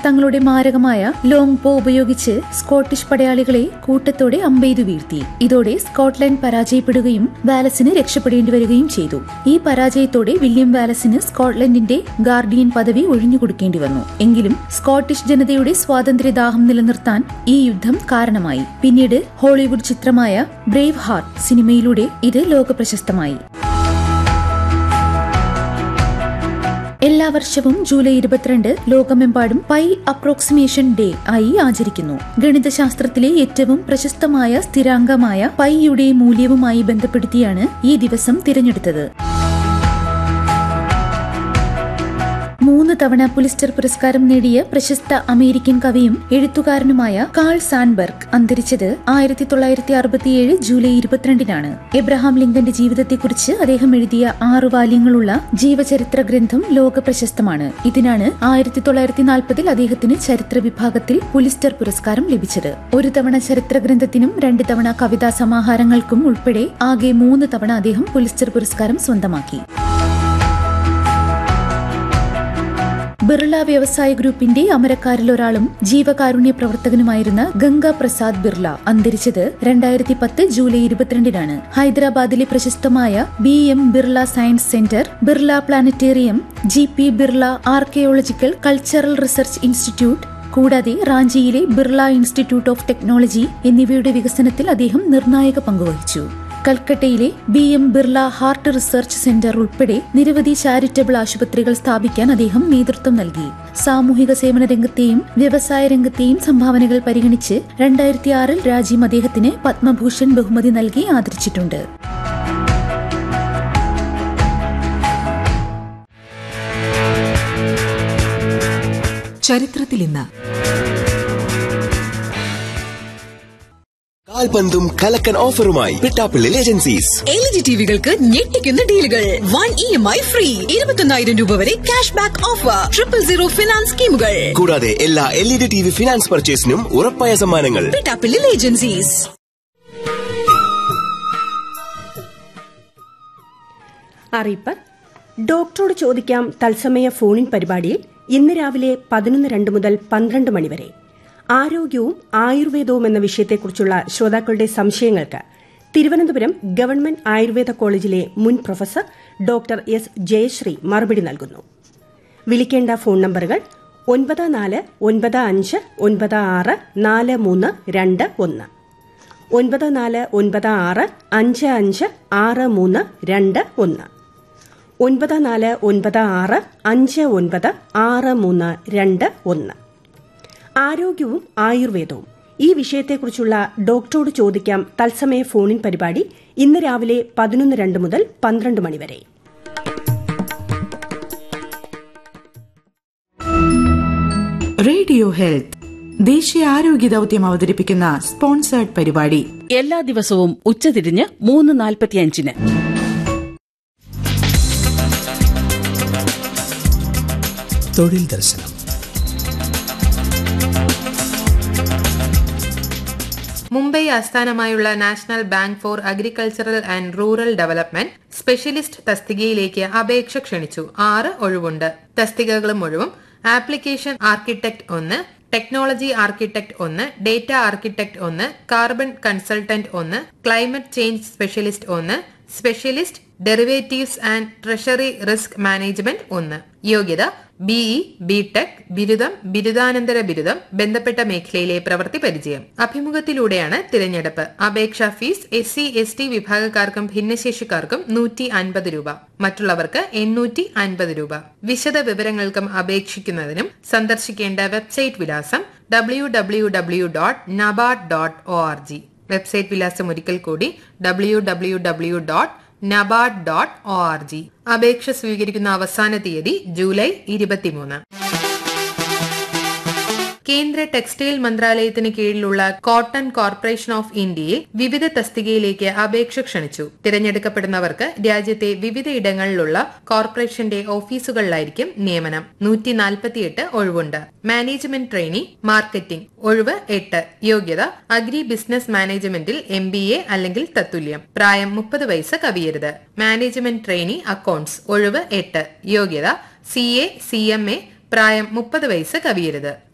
തങ്ങളുടെ മാരകമായ ലോങ് ബോ ഉപയോഗിച്ച് സ്കോട്ടിഷ് പടയാളികളെ കൂട്ടത്തോടെ അമ്പെയ്തു വീഴ്ത്തി ഇതോടെ സ്കോട്ട്ലൻഡ് പരാജയപ്പെടുകയും വാലസിന് രക്ഷപ്പെടേണ്ടി വരികയും ചെയ്തു ഈ പരാജയത്തോടെ വില്യം വാലസിന് സ്കോട്ട്ലൻഡിന്റെ ഗാർഡിയൻ പദവി ഒഴിഞ്ഞുകൊടുക്കേണ്ടി വന്നു എങ്കിലും സ്കോട്ടിഷ് ജനതയുടെ സ്വാതന്ത്ര്യദാഹം നിലനിർത്താൻ ഈ യുദ്ധം കാരണമായി പിന്നീട് ഹോളിവുഡ് ചിത്രമായ ബ്രേവ് ഹാർട്ട് സിനിമയിലൂടെ ഇത് ലോകപ്രശസ്തമായി എല്ലാ വർഷവും ജൂലൈ ഇരുപത്തിരണ്ട് ലോകമെമ്പാടും പൈ അപ്രോക്സിമേഷൻ ഡേ ആയി ആചരിക്കുന്നു ഗണിതശാസ്ത്രത്തിലെ ഏറ്റവും പ്രശസ്തമായ സ്ഥിരാംഗമായ പൈയുടെ മൂല്യവുമായി ബന്ധപ്പെടുത്തിയാണ് ഈ ദിവസം തിരഞ്ഞെടുത്തത് മൂന്ന് തവണ പുലിസ്റ്റർ പുരസ്കാരം നേടിയ പ്രശസ്ത അമേരിക്കൻ കവിയും എഴുത്തുകാരനുമായ കാൾ സാൻബർഗ് അന്തരിച്ചത് ആയിരത്തി തൊള്ളായിരത്തി അറുപത്തിയേഴ് ജൂലൈ ഇരുപത്തിരണ്ടിനാണ് എബ്രഹാം ലിങ്കന്റെ ജീവിതത്തെക്കുറിച്ച് അദ്ദേഹം എഴുതിയ ആറു വാല്യങ്ങളുള്ള ജീവചരിത്ര ഗ്രന്ഥം ലോക പ്രശസ്തമാണ് ഇതിനാണ് ആയിരത്തി തൊള്ളായിരത്തി നാൽപ്പതിൽ അദ്ദേഹത്തിന് ചരിത്ര വിഭാഗത്തിൽ പുലിസ്റ്റർ പുരസ്കാരം ലഭിച്ചത് ഒരു തവണ ചരിത്ര ഗ്രന്ഥത്തിനും രണ്ട് തവണ കവിതാ സമാഹാരങ്ങൾക്കും ഉൾപ്പെടെ ആകെ മൂന്ന് തവണ അദ്ദേഹം പുലിസ്റ്റർ പുരസ്കാരം സ്വന്തമാക്കി ബിർള വ്യവസായ ഗ്രൂപ്പിന്റെ അമരക്കാരിൽ ഒരാളും ജീവകാരുണ്യ പ്രവർത്തകനുമായിരുന്ന ഗംഗ പ്രസാദ് ബിർള അന്തരിച്ചത് രണ്ടായിരത്തി പത്ത് ജൂലൈ ഇരുപത്തിരണ്ടിനാണ് ഹൈദരാബാദിലെ പ്രശസ്തമായ B M Birla science centre Birla planetarium G P Birla archaeological cultural research institute കൂടാതെ റാഞ്ചിയിലെ ബിർള ഇൻസ്റ്റിറ്റ്യൂട്ട് ഓഫ് ടെക്നോളജി എന്നിവയുടെ വികസനത്തിൽ അദ്ദേഹം നിർണായക പങ്കുവഹിച്ചു കൽക്കട്ടയിലെ B M Birla heart research centre ഉൾപ്പെടെ നിരവധി ചാരിറ്റബിൾ ആശുപത്രികൾ സ്ഥാപിക്കാൻ അദ്ദേഹം നേതൃത്വം നൽകി സാമൂഹിക സേവന രംഗത്തെയും വ്യവസായ രംഗത്തെയും സംഭാവനകൾ പരിഗണിച്ച് രണ്ടായിരത്തി ആറിൽ രാജ്യം അദ്ദേഹത്തിന് പത്മഭൂഷൺ ബഹുമതി നൽകി ആദരിച്ചിട്ടുണ്ട് ചരിത്രത്തിൽ ഇന്ന് കാൽപന്തും കലക്കൻ ഓഫറുമായി പിട്ടാപ്പിള്ളിൽ ഏജൻസീസ് എൽ ജി ടിവികൾക്ക് ഞെട്ടിക്കുന്ന ഡീലുകൾ one E M I free ഇരുപത്തൊന്നായിരം രൂപ വരെ cash back offer triple zero finance സ്കീമുകൾ കൂടാതെ എല്ലാ L E D T V finance പർച്ചേസിനും ഉറപ്പായ സമ്മാനങ്ങൾ പിട്ടാപ്പിള്ളിൽ ഏജൻസീസ് അറിയിപ്പ് ഡോക്ടറോട് ചോദിക്കാം തത്സമയ ഫോണിൻ പരിപാടിയിൽ ഇന്ന് രാവിലെ പതിനൊന്ന് രണ്ട് മുതൽ പന്ത്രണ്ട് മണിവരെ ആരോഗ്യവും ആയുർവേദവും എന്ന വിഷയത്തെക്കുറിച്ചുള്ള ശ്രോതാക്കളുടെ സംശയങ്ങൾക്ക് തിരുവനന്തപുരം ഗവൺമെന്റ് ആയുർവേദ കോളേജിലെ മുൻ പ്രൊഫസർ ഡോക്ടർ എസ് ജയശ്രീ മറുപടി നൽകുന്നു വിളിക്കേണ്ട ഫോൺ നമ്പറുകൾ ഒൻപത് നാല് ഒൻപത് അഞ്ച് ഒൻപത് ആറ് നാല് മൂന്ന് രണ്ട് ഒന്ന് ഒൻപത് നാല് ഒൻപത് ആറ് അഞ്ച് അഞ്ച് ആറ് മൂന്ന് രണ്ട് ഒന്ന് ഒൻപത് നാല് ഒൻപത് ആറ് അഞ്ച് ഒൻപത് ആറ് മൂന്ന് രണ്ട് ഒന്ന് ആരോഗ്യവും ആയുർവേദവും ഈ വിഷയത്തെക്കുറിച്ചുള്ള ഡോക്ടറോട് ചോദിക്കാം തത്സമയ ഫോണിൻ പരിപാടി ഇന്ന് രാവിലെ പതിനൊന്ന് രണ്ട് മുതൽ പന്ത്രണ്ട് മണിവരെ റേഡിയോ ഹെൽത്ത് ദേശീയ ആരോഗ്യ ദൌത്യം അവതരിപ്പിക്കുന്ന സ്പോൺസേർഡ് പരിപാടി എല്ലാ ദിവസവും ഉച്ചതിരിഞ്ഞ് മൂന്ന് നാൽപ്പത്തിയഞ്ചിന് തൊഴിൽ ദർശനം മുംബൈ ആസ്ഥാനമായുള്ള national bank for agricultural and rural development specialist തസ്തികയിലേക്ക് അപേക്ഷ ക്ഷണിച്ചു ആറ് ഒഴിവുണ്ട് തസ്തികകളും ഒഴിവും ആപ്ലിക്കേഷൻ ആർക്കിടെക്ട് ഒന്ന് ടെക്നോളജി ആർക്കിടെക്ട് ഒന്ന് ഡേറ്റ ആർക്കിടെക്ട് ഒന്ന് കാർബൺ കൺസൾട്ടന്റ് ഒന്ന് ക്ലൈമറ്റ് ചേഞ്ച് സ്പെഷ്യലിസ്റ്റ് ഒന്ന് specialist derivatives and treasury risk management ഒന്ന് യോഗ്യത ബിഇ ബിടെക് ബിരുദം ബിരുദാനന്തര ബിരുദം ബന്ധപ്പെട്ട മേഖലയിലെ പ്രവൃത്തി പരിചയം അഭിമുഖത്തിലൂടെയാണ് തിരഞ്ഞെടുപ്പ് അപേക്ഷാ fees S C S T വിഭാഗക്കാർക്കും ഭിന്നശേഷിക്കാർക്കും നൂറ്റി അൻപത് രൂപ മറ്റുള്ളവർക്ക് എണ്ണൂറ്റി അൻപത് രൂപ വിശദ വിവരങ്ങൾക്കും അപേക്ഷിക്കുന്നതിനും സന്ദർശിക്കേണ്ട വെബ്സൈറ്റ് വിലാസം W W W dot NABARD dot O R G website വിലാസം ഒരിക്കൽ കൂടി W W W dot NABARD dot O R G അപേക്ഷ സ്വീകരിക്കുന്ന അവസാന തീയതി ജൂലൈ ഇരുപത്തിമൂന്ന് കേന്ദ്ര ടെക്സ്റ്റൈൽ മന്ത്രാലയത്തിന് കീഴിലുള്ള കോട്ടൺ കോർപ്പറേഷൻ ഓഫ് ഇന്ത്യയിൽ വിവിധ തസ്തികയിലേക്ക് അപേക്ഷ ക്ഷണിച്ചു തിരഞ്ഞെടുക്കപ്പെടുന്നവർക്ക് രാജ്യത്തെ വിവിധ ഇടങ്ങളിലുള്ള കോർപ്പറേഷന്റെ ഓഫീസുകളിലായിരിക്കും നിയമനം നൂറ്റി നാൽപ്പത്തിയെട്ട് ഒഴിവുണ്ട് മാനേജ്മെന്റ് ട്രെയിനി മാർക്കറ്റിംഗ് ഒഴിവ് എട്ട് യോഗ്യത അഗ്രി ബിസിനസ് മാനേജ്മെന്റിൽ എം ബി എ അല്ലെങ്കിൽ തത്തുല്യം പ്രായം മുപ്പത് വയസ്സ് കവിയരുത് മാനേജ്മെന്റ് ട്രെയിനി അക്കൌണ്ട്സ് ഒഴിവ് എട്ട് യോഗ്യത C A C M A പ്രായം മുപ്പത് വയസ്സ് കവിയരുത്